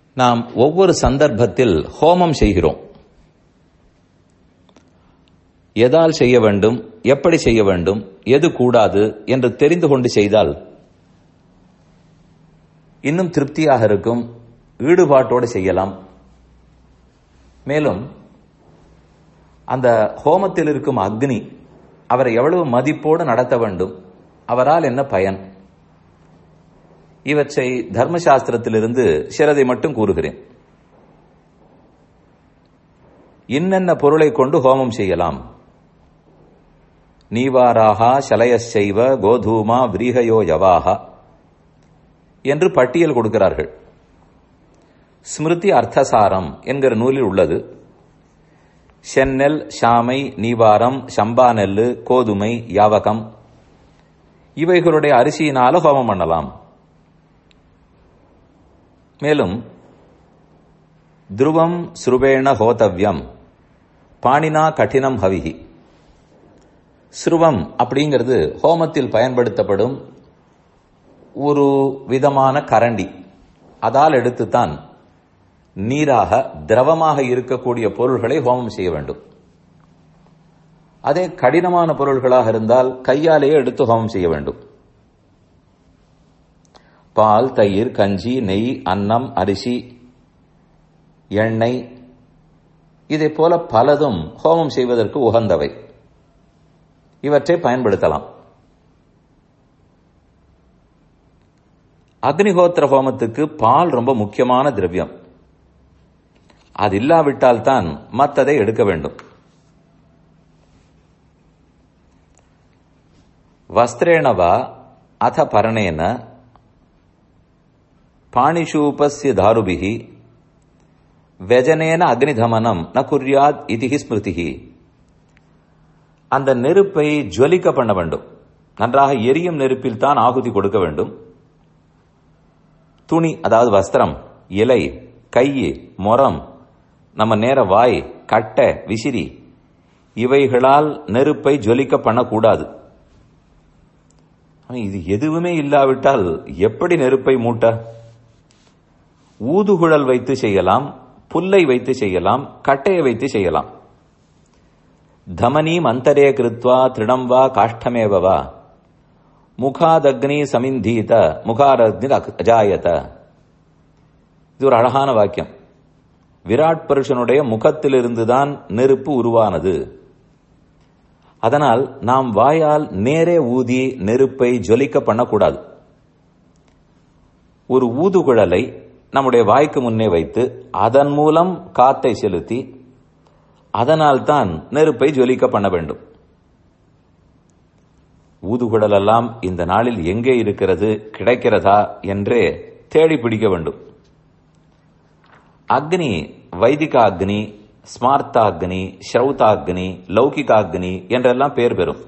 நாம் ஒவ்வொரு சந்தர்ப்பத்தில் ஹோமம் செய்கிறோம் எதால் செய்ய வேண்டும் எப்படி செய்ய வேண்டும் எது கூடாது என்று தெரிந்து கொண்டு செய்தால் இன்னும் திருப்தியாக இருக்கும் ஈடுபாட்டோடு செய்யலாம் மேலும் அந்த ஹோமத்தில் இருக்கும் அக்னி அவரை எவ்வளவு மதிப்போடு நடத்த வேண்டும் அவரால் என்ன பயன் இவற்றை தர்மசாஸ்திரத்திலிருந்து சிலதை மட்டும் கூறுகிறேன் இன்னென்ன பொருளை கொண்டு ஹோமம் செய்யலாம் நீவாராகா சலயச்சைவ கோதூமா விரீகயோ யவாகா என்று பட்டியல் கொடுக்கிறார்கள் ஸ்மிருதி அர்த்தசாரம் என்கிற நூலில் உள்ளது செந்நெல் சாமை நீவாரம் சம்பா நெல்லு கோதுமை யாவகம் இவைகளுடைய அரிசியினால ஹோமம் பண்ணலாம் மேலும் துருவம் ஸ்ருவேண ஹோதவ்யம் பாணினா கடினம் ஹவிகி ஸ்ருவம் அப்படிங்கிறது ஹோமத்தில் பயன்படுத்தப்படும் ஒரு விதமான கரண்டி அதால் எடுத்துத்தான் நீராக திரவமாக இருக்கக்கூடிய பொருள்களை ஹோமம் செய்ய வேண்டும் அதே கடினமான பொருள்களாக இருந்தால் கையாலேயே எடுத்து ஹோமம் செய்ய வேண்டும் பால் தயிர் கஞ்சி நெய் அன்னம் அரிசி எண்ணெய் இதை போல பலதும் ஹோமம் செய்வதற்கு உகந்தவை இவற்றை பயன்படுத்தலாம் அக்னிஹோத்திர ஹோமத்துக்கு பால் ரொம்ப முக்கியமான திரவியம் அது இல்லாவிட்டால் தான் மற்றதை எடுக்க வேண்டும் வஸ்திரேணவா அத பரணேன பாணிஷூபஸ்ய தாருபிகி வெஜனேன அக்னிதமனம் ந குர்யாத் இதிகி ஸ்மிருதிகி அந்த நெருப்பை ஜுவலிக்க பண்ண வேண்டும் நன்றாக எரியும் நெருப்பில் தான் ஆகுதி கொடுக்க வேண்டும் துணி அதாவது வஸ்திரம் இலை கை முரம் நம்ம நேர வாய் கட்டை விசிறி இவைகளால் நெருப்பை ஜொலிக்க பண்ணக்கூடாது இது எதுவுமே இல்லாவிட்டால் எப்படி நெருப்பை மூட்ட ஊதுகுழல் வைத்து செய்யலாம் புல்லை வைத்து செய்யலாம் கட்டையை வைத்து செய்யலாம் தமனீம் அந்தரே கிருத்வா திருணம் வா காஷ்டமேவா முகாதக்னி சமிந்தீத முகாரக்னி அஜாயத இது ஒரு அழகான வாக்கியம் விராட் புருஷனுடைய முகத்திலிருந்துதான் நெருப்பு உருவானது அதனால் நாம் வாயால் நேரே ஊதி நெருப்பை ஜொலிக்க பண்ணக்கூடாது ஒரு ஊதுகுழலை நம்முடைய வாய்க்கு முன்னே வைத்து அதன் மூலம் காத்தை செலுத்தி அதனால் தான் நெருப்பை ஜொலிக்க பண்ண வேண்டும் ஊதுகுழல் எல்லாம் இந்த நாளில் எங்கே இருக்கிறது கிடைக்கிறதா என்றே தேடி பிடிக்க வேண்டும் அக்னி வைதிகாக்னி ஸ்மார்த்தாக்னி ஸ்ரௌதாக்னி லௌகிகாக்னி என்றெல்லாம் பேர் பெறும்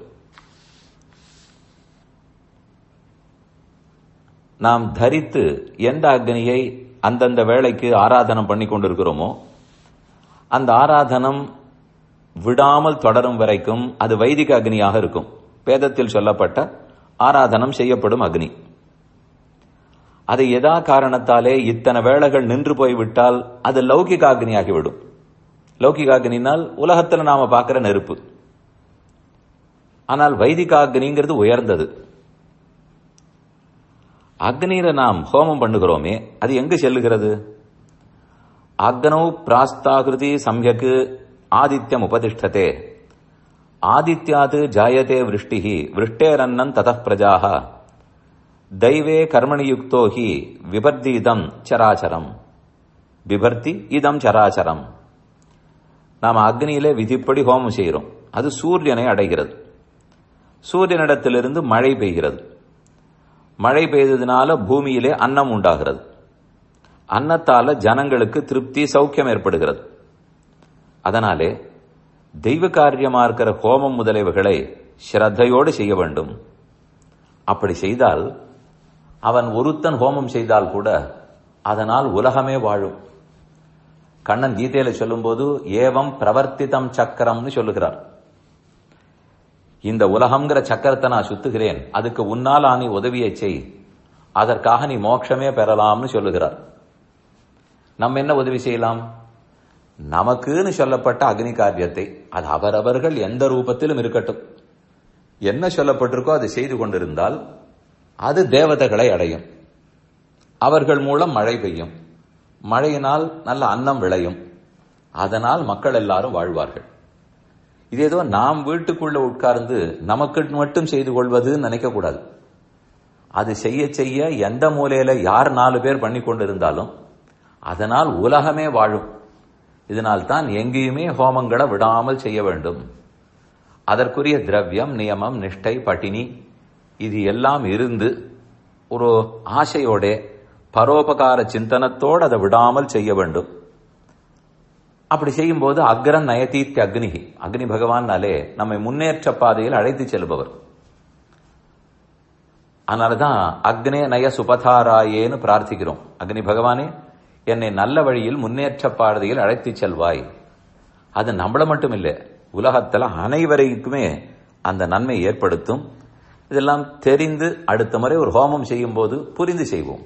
நாம் தரித்து எந்த அக்னியை அந்தந்த வேளைக்கு ஆராதனம் பண்ணி கொண்டிருக்கிறோமோ அந்த ஆராதனம் விடாமல் தொடரும் வரைக்கும் அது வைதிக அக்னியாக இருக்கும் வேதத்தில் சொல்லப்பட்ட ஆராதனம் செய்யப்படும் அக்னி அது எதா காரணத்தாலே இத்தனை வேளைகள் நின்று போய்விட்டால் அது லௌகிக அக்னியாகிவிடும் லௌகிக அக்னினால் உலகத்தில் நாம பார்க்கிற நெருப்பு ஆனால் வைதிக அக்னிங்கிறது உயர்ந்தது அக்னியில நாம் ஹோமம் பண்ணுகிறோமே அது எங்கு செல்லுகிறது அக்னௌ பிராஸ்தாகிருதி சம்யக்கு ஆதித்யம் உபதிஷ்டதே ஆதித்யாது ஜாயதே விருஷ்டிஹி விருஷ்டேரன்னன் தத பிரஜாக தெய்வே கர்மணி யுக்தோ ஹி விபர்தீதம் சராச்சரம் விபர்த்தி இதம் சராச்சரம் நாம் அக்னியிலே விதிப்படி ஹோமம் செய்கிறோம் அது சூரியனை அடைகிறது சூரியனிடத்திலிருந்து மழை பெய்கிறது மழை பெய்ததுனால பூமியிலே அன்னம் உண்டாகிறது அன்னத்தால ஜனங்களுக்கு திருப்தி சௌக்கியம் ஏற்படுகிறது அதனாலே தெய்வ காரியமா இருக்கிற ஹோமம் முதலியவைகளை ஸ்ரத்தையோடு செய்ய வேண்டும் அப்படி செய்தால் அவன் ஒருத்தன் ஹோமம் செய்தால் கூட அதனால் உலகமே வாழும் கண்ணன் கீதையில சொல்லும்போது ஏவம் பிரவர்த்திதம் சக்கரம்னு சொல்லுகிறார் இந்த உலகம்ங்கிற சக்கரத்தை நான் சுத்துகிறேன் அதுக்கு உன்னால் நீ உதவியை செய் அதற்காக நீ மோட்சமே பெறலாம்னு சொல்லுகிறார் நம்ம என்ன உதவி செய்யலாம் நமக்குன்னு சொல்லப்பட்ட அக்னி காரியத்தை அது அவரவர்கள் எந்த ரூபத்திலும் இருக்கட்டும் என்ன சொல்லப்பட்டிருக்கோ அதை செய்து கொண்டிருந்தால் அது தேவதைகளை அடையும் அவர்கள் மூலம் மழை பெய்யும் மழையினால் நல்ல அன்னம் விளையும் அதனால் மக்கள் எல்லாரும் வாழ்வார்கள் இது ஏதோ நாம் வீட்டுக்குள்ள உட்கார்ந்து நமக்கு மட்டும் செய்து கொள்வதுன்னு நினைக்க கூடாது அது செய்ய செய்ய எந்த மூலையில யார் நாலு பேர் பண்ணி கொண்டிருந்தாலும் அதனால் உலகமே வாழும் இதனால் தான் எங்கேயுமே ஹோமங்களை விடாமல் செய்ய வேண்டும் அதற்குரிய திரவியம் நியமம் நிஷ்டை பட்டினி இது எல்லாம் இருந்து ஒரு ஆசையோட பரோபகார சிந்தனத்தோடு அதை விடாமல் செய்ய வேண்டும் அப்படி செய்யும்போது அக்ரன் நயதீத்ய அக்னி அக்னி பகவான்னாலே நம்மை முன்னேற்ற பாதையில் அழைத்து செல்பவர் அதனாலதான் அக்னே நய சுபதாராயேன்னு பிரார்த்திக்கிறோம் அக்னி பகவானே என்னை நல்ல வழியில் முன்னேற்ற பாதையில் அழைத்து செல்வாய் அது நம்மள மட்டும் இல்லை உலகத்துல அனைவரைக்குமே அந்த நன்மை ஏற்படுத்தும் இதெல்லாம் தெரிந்து அடுத்த முறை ஒரு ஹோமம் செய்யும் போது புரிந்து செய்வோம்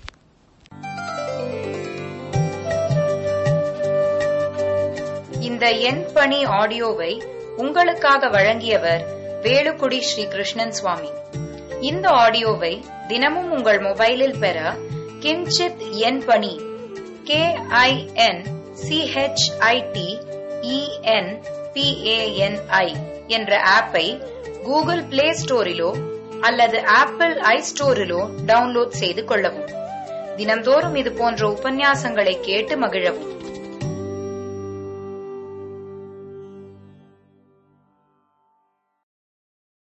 இந்த எண் பணி ஆடியோவை உங்களுக்காக வழங்கியவர் வேலுக்குடி ஸ்ரீ கிருஷ்ணன் சுவாமி இந்த ஆடியோவை தினமும் உங்கள் மொபைலில் பெற கிஞ்சித் எண் பணி கே ஐ என் சிஹெச்ஐடி இஎன் பிஏஎன்ஐ என்ற ஆப்பை கூகுள் பிளே ஸ்டோரிலோ அல்லது ஆப்பிள் ஐ ஸ்டோரிலோ டவுன்லோட் செய்து கொள்ளவும் தினம்தோறும் இது போன்ற உபன்யாசங்களை கேட்டு மகிழவும்